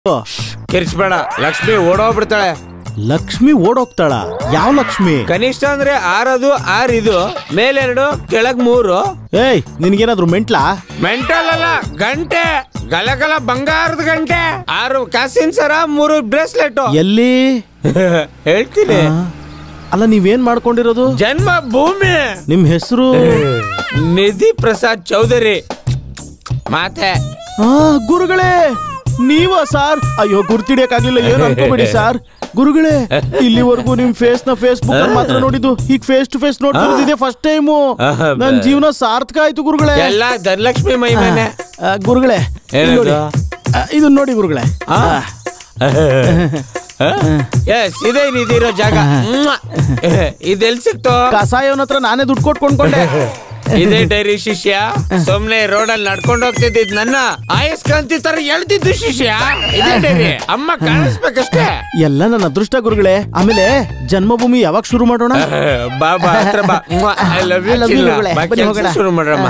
ಕಿರ್ಚ್ಬೇಡ ಲಕ್ಷ್ಮಿ ಓಡೋಗ್ಬಿಡ್ತಾಳೆ ಲಕ್ಷ್ಮಿ ಓಡೋಗ್ತಾಳ ಯಾವ ಲಕ್ಷ್ಮಿ ಕನಿಷ್ಠ ಅಂದ್ರೆ ಆರದು ಆರ್ ಇದು ಮೇಲೆರಡು ಕೆಳಗ್ ಮೂರು ಏಯ್ ನಿನ್ಗೇನಾದ್ರು ಮೆಂಟ್ಲಾ ಮೆಂಟಲ್ ಅಲ್ಲ ಗಂಟೆ ಗಲಗಲ ಬಂಗಾರದ ಗಂಟೆ ಆರು ಕಾಸಿನ ಸರ ಮೂರು ಬ್ರೇಸ್ಲೆಟ್ ಎಲ್ಲಿ ಹೇಳ್ತೀನಿ ಆ, ಅಲ್ಲ ನೀವೇನ್ ಮಾಡ್ಕೊಂಡಿರೋದು ಜನ್ಮ ಭೂಮಿ ನಿಮ್ ಹೆಸರು ನಿಧಿ ಪ್ರಸಾದ್ ಚೌಧರಿ ಮಾತೆ ಆ ಗುರುಗಳೇ ನೀವ ಸಾರ್ ಅಯ್ಯೋ ಗುರ್ತಿಡಿಯಕ್ಕಾಗ್ಲಿಲ್ಲ ಏನು ಅನ್ಕೋಬೇಡಿ ಸಾರ್ ಗುರುಗಳೇ ಇಲ್ಲಿವರೆಗೂ ನಿಮ್ ಫೇಸ್ ನ ಫೇಸ್ಬುಕ್ ಅಲ್ಲಿ ಮಾತ್ರ ನೋಡಿದ್ದು ಈಗ ಫೇಸ್ ಟು ಫೇಸ್ ನೋಡ್ತಿರೋದಿದೆ ಫಸ್ಟ್ ಟೈಮು ನನ್ ಜೀವನ ಸಾರ್ಥಕ ಆಯ್ತು ಗುರುಗಳೇ ಎಲ್ಲ ಧನಲಕ್ಷ್ಮಿ ಮೈಮೇನೆ ಆ, ಗುರುಗಳೇ ಇಲ್ಲಿ ನೋಡಿ ಏನದು? ಆ, ಇದನ್ನ ನೋಡಿ ಗುರುಗಳೇ ಆ, ಎಸ್ ಇದೇ ನಿಧಿರೋ ಜಾಗ ಇದೆಲ್ ಸಿಕ್ತು ಕಸಾಯವನ ಹತ್ರ ನಾನೇ ದುಡ್ಡು ಕೊಟ್ಟು ಕೊಂಡ್ಕೊಂಡೆ ಇದೇ ಡೈರಿ ಶಿಷ್ಯ ಸುಮ್ನೆ ರೋಡಲ್ಲಿ ನಡ್ಕೊಂಡು ಹೋಗ್ತಿದ್ದಿದ್ ನನ್ನ ಆಯಸ್ಕಾಂತಿ ತರ ಎಳ್ತಿದ್ದು ಶಿಷ್ಯ ಇದೇ ಡೈರಿ ಅಮ್ಮ ಕಾಣಿಸ್ಬೇಕಷ್ಟೇ ಎಲ್ಲ ನನ್ನ ಅದೃಷ್ಟ ಗುರುಗಳೇ ಆಮೇಲೆ ಜನ್ಮಭೂಮಿ ಯಾವಾಗ ಶುರು ಮಾಡೋಣ ಬಾ ಬಾ ಹತ್ರ ಬಾ I love I love you, you ಗುರುಗಳೇ. ಬನ್ನಿ ಹೋಗೋಣ. ಶುರು ಮಾಡ್ರಮ್ಮ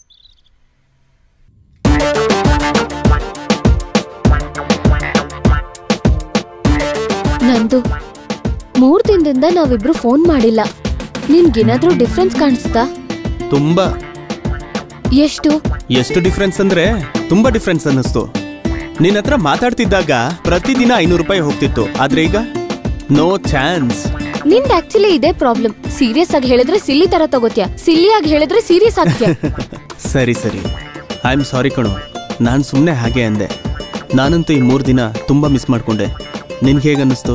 ನಂದು ಮೂರ್ ದಿನದಿಂದ ನಾವಿಬ್ರು ಫೋನ್ ಮಾಡಿಲ್ಲ ನಿನ್ಗೇನಾದ್ರೂ ಡಿಫ್ರೆನ್ಸ್ ಕಾಣಿಸ್ತಾ ತುಂಬಾ ಎಷ್ಟು ಎಷ್ಟು ಡಿಫ್ರೆನ್ಸ್ ಅಂದ್ರೆ ತುಂಬಾ ಡಿಫ್ರೆನ್ಸ್ ಅನ್ನಿಸ್ತು ನಿನ್ನ ಹತ್ರ ಮಾತಾಡ್ತಿದ್ದಾಗ ಪ್ರತಿದಿನ ಐನೂರು ರೂಪಾಯಿ ಹೋಗ್ತಿತ್ತು ಆದ್ರೆ ಈಗ ನೋ ಚಾನ್ಸ್ ನಿಂದ್ ಆಕ್ಚುಲಿ ಇದೇ ಪ್ರಾಬ್ಲಮ್ ಸೀರಿಯಸ್ ಆಗಿ ಹೇಳಿದ್ರೆ ಸಿಲ್ಲಿ ತರ ತಗೋತ್ಯಾ ಸಿಲ್ಲಿ ಆಗಿ ಹೇಳಿದ್ರೆ ಸೀರಿಯಸ್ ಆಗ್ತ್ಯಾ ಸರಿ ಸರಿ ಐ ಆಮ್ ಸಾರಿ ಕಣು ನಾನು ಸುಮ್ಮನೆ ಹಾಗೆ ಅಂದೆ ನಾನಂತೂ ಈ ಮೂರು ದಿನ ತುಂಬಾ ಮಿಸ್ ಮಾಡ್ಕೊಂಡೆ ನಿನ್ಗೆ ಹೇಗೆ ಅನ್ನಿಸ್ತು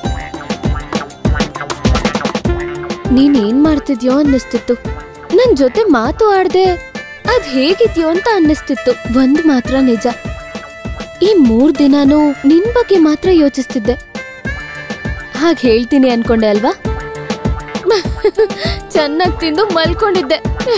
ನೀನ್ ಏನ್ ಮಾಡ್ತಿದ್ಯೋ ಅನ್ನಿಸ್ತಿತ್ತು ನನ್ ಜೊತೆ ಮಾತು ಆಡ್ದೆ ಅದ್ ಹೇಗಿದ್ಯೋ ಅಂತ ಅನ್ನಿಸ್ತಿತ್ತು ಒಂದ್ ಮಾತ್ರ ನಿಜ ಈ ಮೂರ್ ದಿನಾನು ನಿನ್ ಬಗ್ಗೆ ಮಾತ್ರ ಯೋಚಿಸ್ತಿದ್ದೆ ಹಾಗ್ ಹೇಳ್ತೀನಿ ಅನ್ಕೊಂಡೆ ಅಲ್ವಾ ಚೆನ್ನಾಗ್ ತಿಂದು ಮಲ್ಕೊಂಡಿದ್ದೆ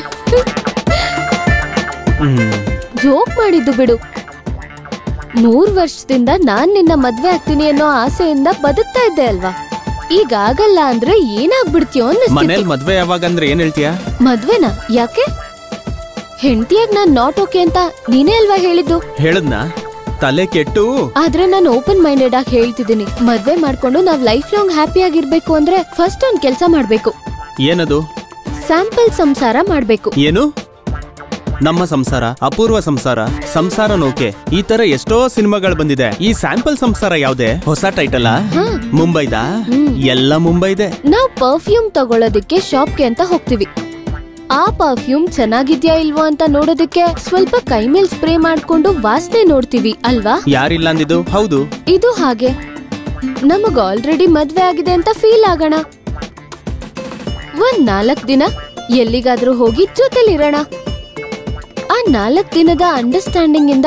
ಹ್ಮ್ ಜೋಕ್ ಮಾಡಿದ್ದು ಬಿಡು ಮೂರ್ ವರ್ಷದಿಂದ ನಾನ್ ನಿನ್ನ ಮದ್ವೆ ಆಗ್ತೀನಿ ಅನ್ನೋ ಆಸೆಯಿಂದ ಬದುಕ್ತಾ ಇದ್ದೆ ಅಲ್ವಾ ಈಗ ಆಗಲ್ಲ ಅಂದ್ರೆ ಏನಾಗ್ಬಿಡ್ತೀಯೋ ಅನ್ನಿಸ್ತಿತ್ತು ಮನೇಲಿ ಮದ್ವೆ ಯಾವಾಗ ಅಂದ್ರೆ ಏನ್ ಹೇಳ್ತೀಯಾ ಮದ್ವೆನಾ ಯಾಕೆ ಹೆಂಡತಿಯಾಗ್ ನಾನ್ ನಾಟ್ ಓಕೆ ಅಂತ ನೀನೇ ಅಲ್ವಾ ಹೇಳಿದ್ದು ಹೇಳದ್ನಾ ತಲೆ ಕೆಟ್ಟು ಆದ್ರೆ ನಾನು ಓಪನ್ ಮೈಂಡೆಡ್ ಆಗಿ ಹೇಳ್ತಿದ್ದೀನಿ ಮದ್ವೆ ಮಾಡ್ಕೊಂಡು ನಾವ್ ಲೈಫ್ ಲಾಂಗ್ ಹ್ಯಾಪಿ ಆಗಿರ್ಬೇಕು ಅಂದ್ರೆ ಫಸ್ಟ್ ಒಂದ್ ಕೆಲ್ಸ ಮಾಡ್ಬೇಕು ಏನದು ಸ್ಯಾಂಪಲ್ ಸಂಸಾರ ಮಾಡ್ಬೇಕು ಏನು ನಮ್ಮ ಸಂಸಾರ ಅಪೂರ್ವ ಸಂಸಾರ ಸಂಸಾರ ನೌಕೆ ಈ ತರ ಎಷ್ಟೋ ಸಿನಿಮಾಗಳು ಬಂದಿದೆ ಈ ಸ್ಯಾಂಪಲ್ ಸಂಸಾರ ಯಾವ್ದೇ ಹೊಸ ಟೈಟಲ್ ಹಾ. ಮುಂಬೈದ ಎಲ್ಲ ಮುಂಬೈದೆ ನಾವ್ ಪರ್ಫ್ಯೂಮ್ ತಗೊಳ್ಳೋದಕ್ಕೆ ಶಾಪ್ಗೆ ಅಂತ ಹೋಗ್ತೀವಿ ಆ ಪರ್ಫ್ಯೂಮ್ ಚೆನ್ನಾಗಿದ್ಯಾ ಇಲ್ವಾ ಅಂತ ನೋಡೋದಕ್ಕೆ ಸ್ವಲ್ಪ ಕೈ ಮೇಲ್ ಸ್ಪ್ರೇ ಮಾಡ್ಕೊಂಡು ವಾಸನೆ ನೋಡ್ತೀವಿ ಅಲ್ವಾ ಯಾರಿಲ್ಲ ಅಂದಿದ್ದು ಹೌದು ಇದು ಹಾಗೆ ನಮಗ್ ಆಲ್ರೆಡಿ ಮದ್ವೆ ಆಗಿದೆ ಅಂತ ಫೀಲ್ ಆಗೋಣ ಒಂದ್ ನಾಲ್ಕ್ ದಿನ ಎಲ್ಲಿಗಾದ್ರೂ ಹೋಗಿ ಜೊತೆಲಿರೋಣ ಆ ನಾಲ್ಕ್ ದಿನದ ಅಂಡರ್ಸ್ಟ್ಯಾಂಡಿಂಗ್ ಇಂದ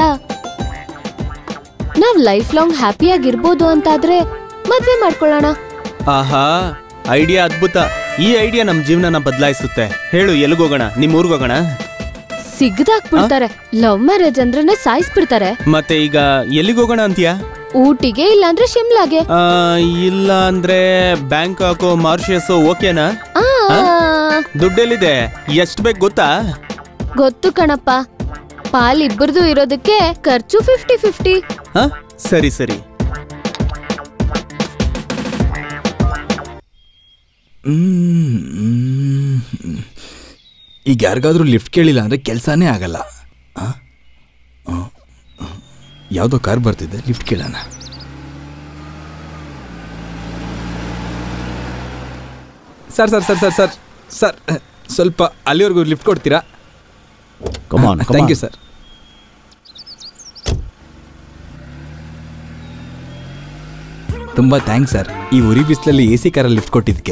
ನಾವ್ ಲೈಫ್ ಲಾಂಗ್ ಹ್ಯಾಪಿ ಆಗಿರ್ಬೋದು ಅಂತಾದ್ರೆ ಮದ್ವೆ ಮಾಡ್ಕೊಳ್ಳೋಣ ಆಹಾ ಐಡಿಯಾ ಅದ್ಭುತ ಈ ಐಡಿಯಾ ನಮ್ ಜೀವನನ ಬದಲಾಯಿಸುತ್ತೆ ಹೇಳು ಎಲ್ಲಿಗೋಗೋಣ ನಿಮ್ ಊರ್ಗೋಗೋಣ ಸಿಗ್ದಾಕ್ಬಿಡ್ತಾರೆ ಲವ್ ಮ್ಯಾರೇಜ್ ಅಂದ್ರೇನೆ ಸಾಯಿಸ್ಬಿಡ್ತಾರೆ ಮತ್ತೆ ಈಗ ಎಲ್ಲಿಗೋಗೋಣ ಅಂತೀಯಾ ಊಟಿಗೆ ಇಲ್ಲಾಂದ್ರೆ ಶಿಮ್ಲಾಗೆ ಆ, ಇಲ್ಲ ಅಂದ್ರೆ ಬ್ಯಾಂಕಾಕು ಮಾರಿಷಸ್ ಓಕೆನಾ ಆ ದುಡ್ಡೆಲ್ಲಿದೆ ಎಷ್ಟ್ ಬೇಕು ಗೊತ್ತಾ ಗೊತ್ತು ಕಣಪ್ಪ ಪಾಲ್ ಇಬ್ಬರದು ಇರೋದಕ್ಕೆ ಖರ್ಚು ಫಿಫ್ಟಿ ಫಿಫ್ಟಿ ಹ ಸರಿ ಸರಿ ಈಗ ಯಾರಿಗಾದ್ರೂ ಲಿಫ್ಟ್ ಕೇಳಿಲ್ಲ ಅಂದ್ರೆ ಕೆಲಸನೇ ಆಗಲ್ಲ ಆ? ಆ, ಆ. ಯಾವ್ದೋ ಕಾರ್ ಬರ್ತಿದೆ ಲಿಫ್ಟ್ ಕೇಳೋಣ sir sir sir sir sir sir ಸ್ವಲ್ಪ ಅಲ್ಲಿವರೆಗೂ ಲಿಫ್ಟ್ ಕೊಡ್ತೀರಾ ಕಮಾನ್ ಥ್ಯಾಂಕ್ ಯು ಸರ್ ತುಂಬ ಥ್ಯಾಂಕ್ಸ್ ಸರ್ ಈ ಉರಿ ಬಿಸಿಲಲ್ಲಿ ಎ ಸಿ ಕಾರಲ್ಲಿ ಲಿಫ್ಟ್ ಕೊಟ್ಟಿದ್ದಕ್ಕೆ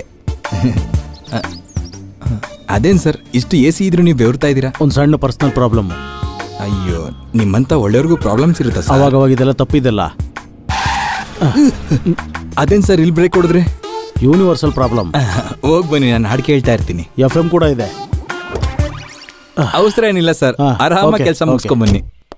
ಅದೇನು ಸರ್ ಇಷ್ಟು ಎ ಸಿ ಇದ್ರೂ ನೀವು ಬೆವರ್ತಾ ಇದ್ದೀರಾ ಒಂದ್ ಸಣ್ಣ ಪರ್ಸನಲ್ ಪ್ರಾಬ್ಲಮ್ ಅಯ್ಯೋ ನಿಮ್ಮಂತ ಒಳ್ಳೆಯವ್ರಿಗೂ ಪ್ರಾಬ್ಲಮ್ಸ್ ಇರುತ್ತಾ ಸರ್ ಅವಾಗ ಅವಾಗ ಇದೆಲ್ಲ ತಪ್ಪಿದೆಲ್ಲ ಅದೇನು ಸರ್ ಇಲ್ಲಿ ಬ್ರೇಕ್ ಹೊಡೆದ್ರೆ ಯೂನಿವರ್ಸಲ್ ಪ್ರಾಬ್ಲಮ್ ಹೋಗಿ ಬನ್ನಿ ನಾನು ಹಾಡು ಕೇಳ್ತಾ ಇರ್ತೀನಿ ಎಫ್ ಎಂ ಕೂಡ ಇದೆ ಅವಸರ ಏನಿಲ್ಲ ಸರ್ ಹಾ, ಆರಾಮಾಗಿ okay, ಕೆಲಸ okay. ಮುಗಿಸ್ಕೊಂಡ್ ಬನ್ನಿ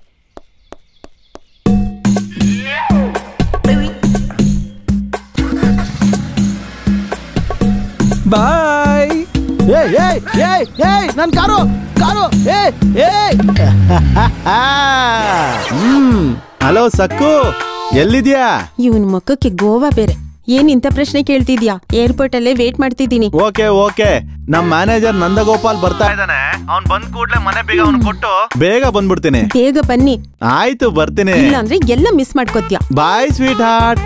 ಬಾಯ್ ಏಯ್ ಏಯ್ ಏಯ್ ಏಯ್ ನನ್ ಕಾರು ಕಾರು ಏಯ್ ಏಯ್ ಹ್ಮ್ ಹಲೋ ಸಕ್ಕು ಎಲ್ಲಿದ್ಯಾ ಇವನ್ ಮುಖಕ್ಕೆ ಗೋವಾ ಬೇರೆ ಏನ್ ಇಂಥ ಪ್ರಶ್ನೆ ಕೇಳ್ತಿದ್ಯಾ ಏರ್ಪೋರ್ಟ್ ಅಲ್ಲೇ ವೇಟ್ ಮಾಡ್ತಿದ್ದೀನಿ ಓಕೆ ಓಕೆ ನಮ್ ಮ್ಯಾನೇಜರ್ ನಂದಗೋಪಾಲ್ ಬರ್ತಾ ಇದ್ದಾನೆ ಅವ್ನ್ ಬಂದ್ ಕೂಡ್ಲೆ ಮನೆ ಬೇಗ ಅವ್ನು ಕೊಟ್ಟು ಬೇಗ ಬಂದ್ಬಿಡ್ತೀನಿ ಬೇಗ ಬನ್ನಿ ಆಯ್ತು ಬರ್ತೀನಿ ಇಲ್ಲ ಅಂದ್ರೆ ಎಲ್ಲ ಮಿಸ್ ಮಾಡ್ಕೋತ್ಯಾ ಬಾಯ್ ಸ್ವೀಟ್ ಹಾರ್ಟ್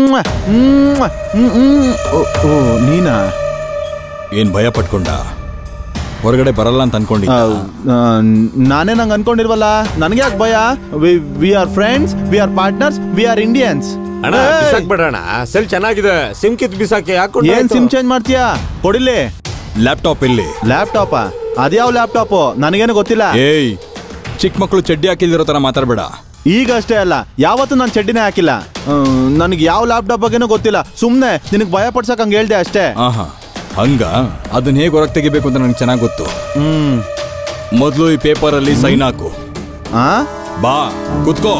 ಓ ನೀನಾ ಏನ್ ಭಯ ಪಟ್ಕೊಂಡ ಹೊರಗಡೆ ಬರಲ್ಲ ಅಂತ ಅನ್ಕೊಂಡಿದ್ದ ಆ, ಆ, ನಾನೇ ನಂಗೆ ಅನ್ಕೊಂಡಿರ್ವಲ್ಲ ನನಗೆ ಯಾಕೆ ಭಯ we are friends we are partners we are Indians ಅಣ್ಣ ಬಿಸಾಕ್ಬೇಡಣ ಸೆಲ್ ಚೆನ್ನಾಗಿದೆ ಸಿಮ್ ಕಿತ್ ಬಿಸಾಕಿ ಹಾಕೊಂಡು ಏನ್ ಸಿಮ್ ಚೇಂಜ್ ಮಾಡ್ತೀಯಾ ಕೊಡಿಲಿ ಲ್ಯಾಪ್ಟಾಪ್ ಇಲ್ಲಿ ಲ್ಯಾಪ್ಟಾಪ ಅದ್ಯಾವ ಲ್ಯಾಪ್ಟಾಪು ನನಗೇನು ಗೊತ್ತಿಲ್ಲ ಏಯ್ ಚಿಕ್ಕ ಮಕ್ಕಳು ಚಡ್ಡಿ ಹಾಕಿದಿರೋ ತರ ಮಾತಾಡ್ಬೇಡ ಈಗ ಅಷ್ಟೇ ಅಲ್ಲ ಯಾವತ್ತೂ ನಾನು ಚಡ್ಡಿನೇ ಹಾಕಿಲ್ಲ ನನಗೆ ಯಾವ ಲ್ಯಾಪ್ಟಾಪ್ ಬಗ್ಗೆನೂ ಗೊತ್ತಿಲ್ಲ ಸುಮ್ಮನೆ ನಿನಗೆ ಭಯ ಪಡ್ಸಕ್ ಹಂಗೆ ಹೇಳ್ದೆ ಅಷ್ಟೇ ಆಹಾ ಹಂಗ ಅದನ್ನ ಹೇಗೆ ಹೊರಗೆ ತೆಗಿಬೇಕು ಅಂತ ನನಗೆ ಚೆನ್ನಾಗಿ ಗೊತ್ತು ಹ್ಮ್ ಮೊದಲು ಈ ಪೇಪರ್ ಅಲ್ಲಿ ಸೈನ್ ಹಾಕು ಆ ಬಾ ಕುತ್ಕೋ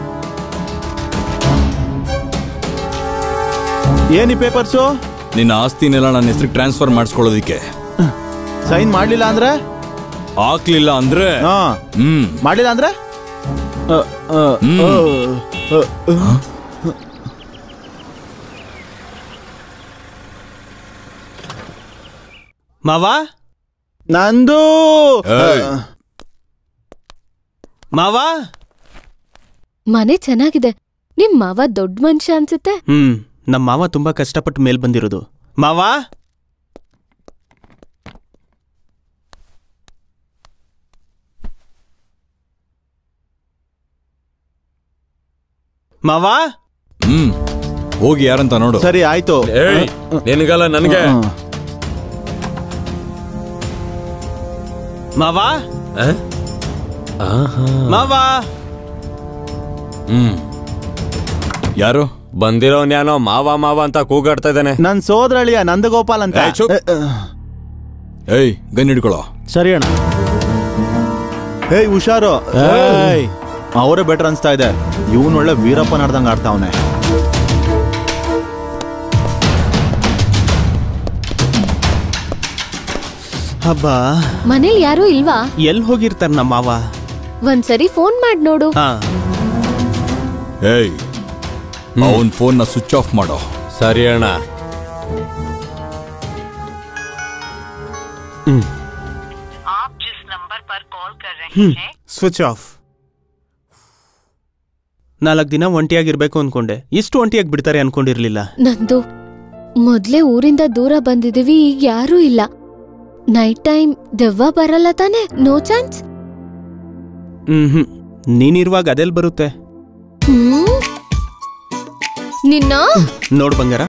ಏನ್ ಈ ಪೇಪರ್ಸು ನಿನ್ನ ಆಸ್ತಿನೆಲ್ಲ ನನ್ನ ಹೆಸರಿಗೆ ಟ್ರಾನ್ಸ್ಫರ್ ಮಾಡಿಸ್ಕೊಳ್ಳೋದಿಕ್ಕೆ ಸೈನ್ ಮಾಡ್ಲಿಲ್ಲ ಅಂದ್ರೆ ಹಾಕ್ಲಿಲ್ಲ ಅಂದ್ರೆ ಹಾ ಹ್ಮ್ ಮಾಡ್ಲಿಲ್ಲ ಅಂದ್ರೆ ಅ, ಅ, ಹ್ಮ್. ಅ, ಅ, ಅ. ಮಾವಾ ನಂದು ಏಯ್. ಮಾವಾ ಮನೆ ಚೆನ್ನಾಗಿದೆ ನಿಮ್ ಮಾವ ದೊಡ್ಡ ಮನುಷ್ಯ ಅನ್ಸುತ್ತೆ ಹ್ಮ್ ನಮ್ಮ ಮಾವ ತುಂಬಾ ಕಷ್ಟಪಟ್ಟು ಮೇಲ್ ಬಂದಿರೋದು ಮಾವಾ ಮಾವಾ ಹ್ಮ್ ಹೋಗಿ ಯಾರಂತ ನೋಡು ಸರಿ ಆಯ್ತು ಏಯ್ ನಿನಗಲ್ಲ ನನಗೆ ಹ್ಮ್. ಮಾವಾ ಆ? ಆಹಾ. ಮಾವಾ ಹ್ಮ್ ಯಾರು ಬಂದಿರೋನ್ಯಾನೋ ಮಾವ ಮಾವ ಅಂತ ಕೂಗಾಡ್ತಾ ಇದ್ದಾನೆ ನನ್ ಸೋದರಳಿಯ ನಂದಗೋಪಾಲ್ ಅಂತ ಏಯ್, ಚುಪ್. ಅ, ಅ. ಏಯ್ ಗನ್ ಹಿಡ್ಕೊಳ್ಳೋ ಸರಿ ಅಣ್ಣ ಏಯ್ ಹುಷಾರು ಏಯ್ ಅವರೇ ಬೆಟರ್ ಅನ್ಸ್ತಾ ಇದೆ ಇವನ್ ಒಳ್ಳೆ ವೀರಪ್ಪ ನಡ್ದಂಗ್ ಆಡ್ತಾವನೆ ಹಬ್ಬ ಮನೇಲಿ ಯಾರೂ ಇಲ್ವಾ ಎಲ್ ಹೋಗಿರ್ತಾರ ನಮ್ಮ ಮಾವ ಒಂದ್ಸರಿ ಫೋನ್ ಮಾಡ್ ನೋಡು ಹಾ ಏಯ್ ಅವನ್ ಫೋನ್ ನ ಸ್ವಿಚ್ ಆಫ್ ಮಾಡೋ ಸರಿ ಅಣ್ಣ आप जिस नंबर पर कॉल कर रहे हैं ಸ್ವಿಚ್ ಆಫ್ ನಾಲ್ಕು ದಿನ ಒಂಟಿಯಾಗಿರ್ಬೇಕು ಅನ್ಕೊಂಡೆ ಇಷ್ಟು ಒಂಟಿಯಾಗಿ ಬಿಡ್ತಾರೆ ಅನ್ಕೊಂಡಿರ್ಲಿಲ್ಲ ನಂದು ಮೊದ್ಲೇ ಊರಿಂದ ದೂರ ಬಂದಿದೀವಿ ಈಗ ಯಾರೂ ಇಲ್ಲ ನೈಟ್ ಟೈಮ್ ದೆವ್ವ ಬರಲ್ಲ ತಾನೆ ನೋ ಚಾನ್ಸ್ ಹ್ಮ್ ಹ್ಮ್ ನೀನಿರುವಾಗ ಅದೆಲ್ ಬರುತ್ತೆ ಹ್ಮ್ ನಿನ್ನ ನೋಡ್ ಬಂಗಾರ